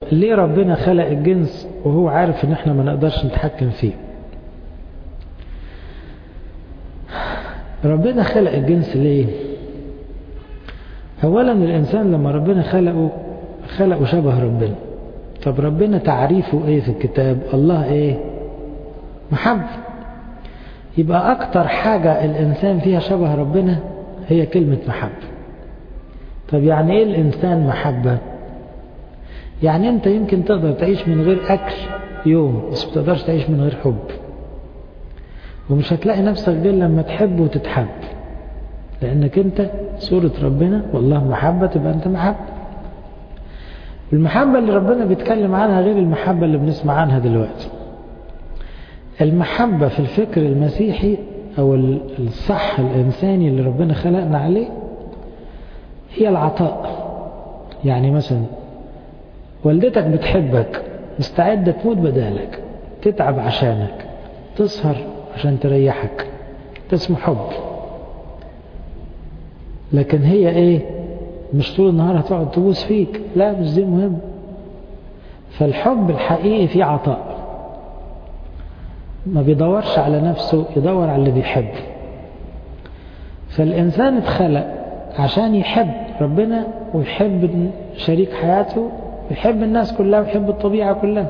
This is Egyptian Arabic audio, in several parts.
ليه ربنا خلق الجنس وهو عارف ان احنا ما نقدرش نتحكم فيه ربنا خلق الجنس ليه اولا الانسان لما ربنا خلقه خلقه شبه ربنا طب ربنا تعريفه ايه في الكتاب الله ايه محبة يبقى اكتر حاجة الانسان فيها شبه ربنا هي كلمة محبة طب يعني ايه الانسان محبة يعني انت يمكن تقدر تعيش من غير اكل يوم بس ما تقدرش تعيش من غير حب ومش هتلاقي نفسك غير لما تحب وتتحب لانك انت صورة ربنا والله محبة تبقى انت محبة المحبة اللي ربنا بيتكلم عنها غير المحبة اللي بنسمع عنها دلوقتي المحبة في الفكر المسيحي او الصح الانساني اللي ربنا خلقنا عليه هي العطاء يعني مثلا والدتك بتحبك مستعدة تموت بدالك تتعب عشانك تسهر عشان تريحك ده اسمه حب لكن هي ايه مش طول النهار هتقعد تبوس فيك لا مش دي مهم فالحب الحقيقي فيه عطاء ما بيدورش على نفسه يدور على اللي بيحبه فالإنسان اتخلق عشان يحب ربنا ويحب شريك حياته ويحب الناس كلها ويحب الطبيعة كلها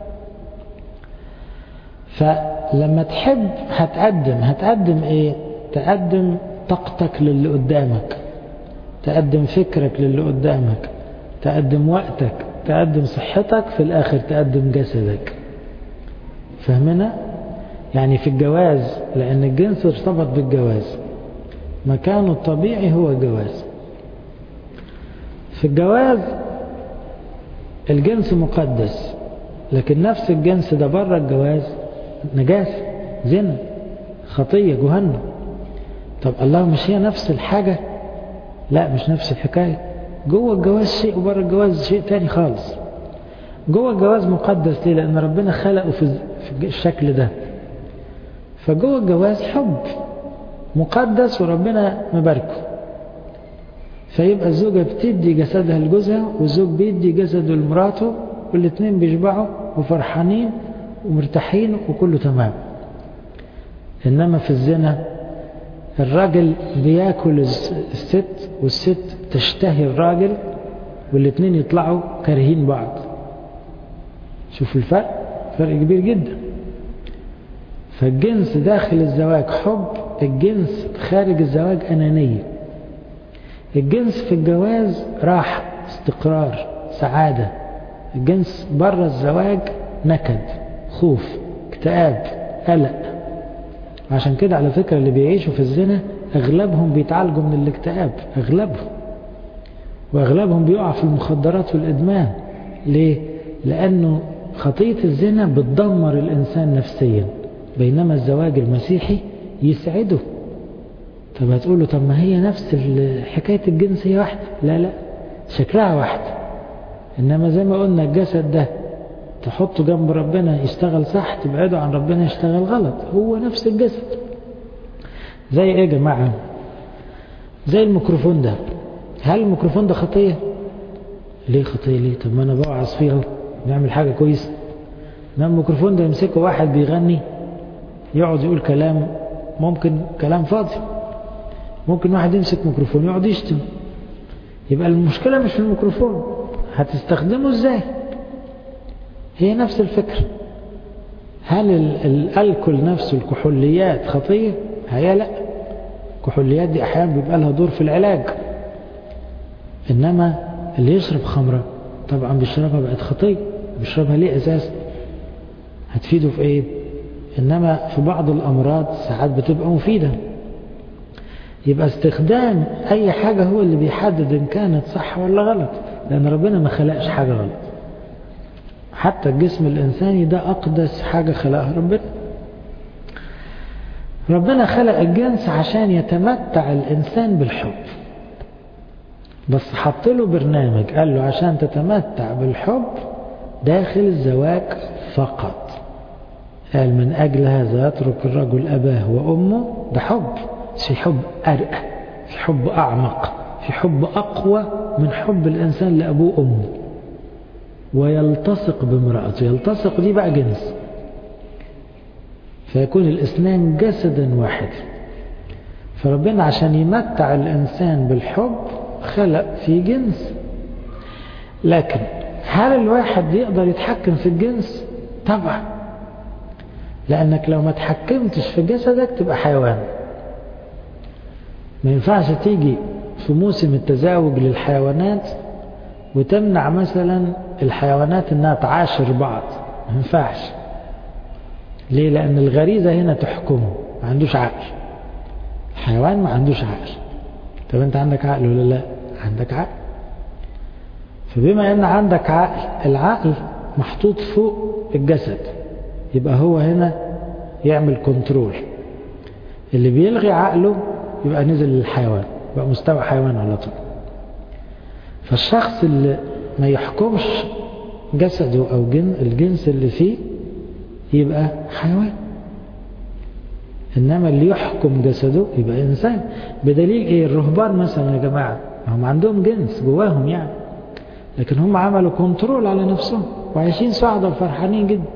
فلما تحب هتقدم هتقدم ايه تقدم طاقتك للي قدامك تقدم فكرك للي قدامك تقدم وقتك تقدم صحتك في الاخر تقدم جسدك فهمنا يعني في الجواز لان الجنس ارتبط بالجواز مكانه الطبيعي هو الجواز في الجواز الجنس مقدس لكن نفس الجنس ده بره الجواز نجاسة زنا خطية جهنم طب الله مش هي نفس الحاجة لا مش نفس الحكاية جوه الجواز شيء وبره الجواز شيء تاني خالص جوه الجواز مقدس ليه لأن ربنا خلقه في الشكل ده فجوه الجواز حب مقدس وربنا مباركه فيبقى الزوجة بتدي جسدها لجوزها والزوج بيدي جسده لمراته والاثنين بيشبعوا وفرحانين ومرتاحين وكله تمام إنما في الزنا الراجل بياكل الست والست تشتهي الراجل والاثنين يطلعوا كارهين بعض شوف الفرق فرق كبير جدا فالجنس داخل الزواج حب الجنس خارج الزواج أنانية الجنس في الجواز راحة استقرار سعادة الجنس بره الزواج نكد خوف اكتئاب قلق عشان كده على فكرة اللي بيعيشوا في الزنا أغلبهم بيتعالجوا من الاكتئاب أغلبهم وأغلبهم بيقع في المخدرات والإدمان ليه؟ لأنه خطية الزنا بتدمر الإنسان نفسيا بينما الزواج المسيحي يسعده طب هتقول طب ما هي نفس حكاية الجنس هي واحدة لا لا شكلها واحدة إنما زي ما قلنا الجسد ده تحطه جنب ربنا يشتغل صح تبعده عن ربنا يشتغل غلط هو نفس الجسد زي ايه يا جماعة زي الميكروفون ده هل الميكروفون ده خطية ليه خطية ليه طب ما انا بوعظ فيه نعمل حاجة كويسة انما الميكروفون ده يمسكه واحد بيغني يقعد يقول كلام ممكن كلام فاضي ممكن واحد يمسك ميكروفون يقعد يشتم يبقى المشكلة مش في الميكروفون هتستخدمه ازاي هي نفس الفكرة هل الألكل نفسه الكحوليات خطية هي لا الكحوليات دي أحيانا بيبقى لها دور في العلاج إنما اللي يشرب خمرة طبعا بيشربها بقت خطية بيشربها ليه أساسا هتفيده في إيه إنما في بعض الأمراض ساعات بتبقى مفيدة يبقى استخدام أي حاجة هو اللي بيحدد إن كانت صح ولا غلط لأن ربنا ما خلقش حاجة غلط حتى الجسم الإنساني ده أقدس حاجة خلقها ربنا ربنا خلق الجنس عشان يتمتع الإنسان بالحب بس حط له برنامج قال له عشان تتمتع بالحب داخل الزواج فقط قال من أجل هذا يترك الرجل أباه وأمه ده حب في حب أرقى في حب أعمق في حب أقوى من حب الإنسان لأبوه وأمه ويلتصق بامرأته يلتصق دي بقى جنس فيكون الاثنان جسدا واحدا فربنا عشان يمتع الإنسان بالحب خلق في جنس لكن هل الواحد يقدر يتحكم في الجنس طبعا لأنك لو ما تحكمتش في جسدك تبقى حيوان ما ينفعش تيجي في موسم التزاوج للحيوانات وتمنع مثلا الحيوانات انها تعاشر بعض ما ينفعش ليه لان الغريزة هنا تحكمه ما عندوش عقل الحيوان ما عندوش عقل طب انت عندك عقل ولا لا عندك عقل فبما ان عندك عقل العقل محطوط فوق الجسد يبقى هو هنا يعمل كنترول اللي بيلغي عقله يبقى نزل للحيوان يبقى مستوى حيوان على طول فالشخص اللي ما يحكمش جسده او جن الجنس اللي فيه يبقى حيوان انما اللي يحكم جسده يبقى انسان بدليل ايه الرهبان مثلا يا جماعه هم عندهم جنس جواهم يعني لكن هم عملوا كنترول على نفسهم وعايشين سعداء وفرحانين جدا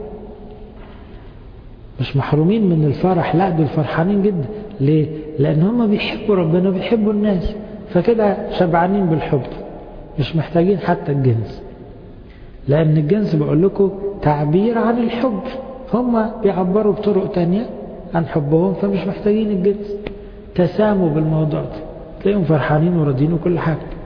مش محرومين من الفرح لا دول فرحانين جدا ليه لان هم بيحبوا ربنا وبيحبوا الناس فكده شبعانين بالحب مش محتاجين حتى الجنس لان الجنس بقول لكم تعبير عن الحب هم بيعبروا بطرق تانية عن حبهم فمش محتاجين الجنس تساموا بالموضوع ده تلاقيهم فرحانين وراضيين وكل حاجه